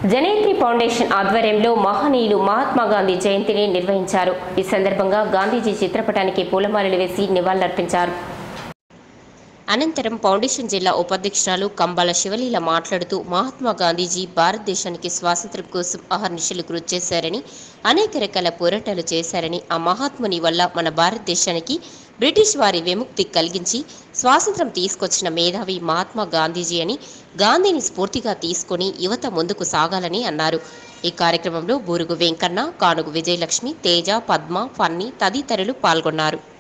జనేత్రి foundation ఆధ్వర్యంలో మహనీయులు మహాత్మా గాంధీ జయంతిని నిర్వహించారు ఈ సందర్భంగా గాంధీజీ చిత్రపటానికి పూలమాలలు వేసి నివాళులర్పించారు అనంతరం ఫౌండేషన్ జిల్లా ఉపాధ్యక్షురాలు కంబాల శివలీల మాట్లాడుతూ మహాత్మా గాంధీజీ భారతదేశానికి స్వాతంత్ర్యం కోసం అహర్నిశలు కృషి చేశారని అనేక రకాల పోరాటాలు చేశారని ఆ మహాత్ముని వల్ల మన భారతదేశానికి బ్రిటిష్ వారి విముక్తి కలిగించి స్వాతంత్రం తీసుకొచ్చిన మేధావి మహాత్మా గాంధీజీ అని గాంధీని స్ఫూర్తిగా తీసుకొని యువత ముందుకు సాగాలని అన్నారు ఈ కార్యక్రమంలో బూరుగు వెంకన్న కానుగు విజయలక్ష్మి తేజ పద్మ ఫన్నీ తదితరులు పాల్గొన్నారు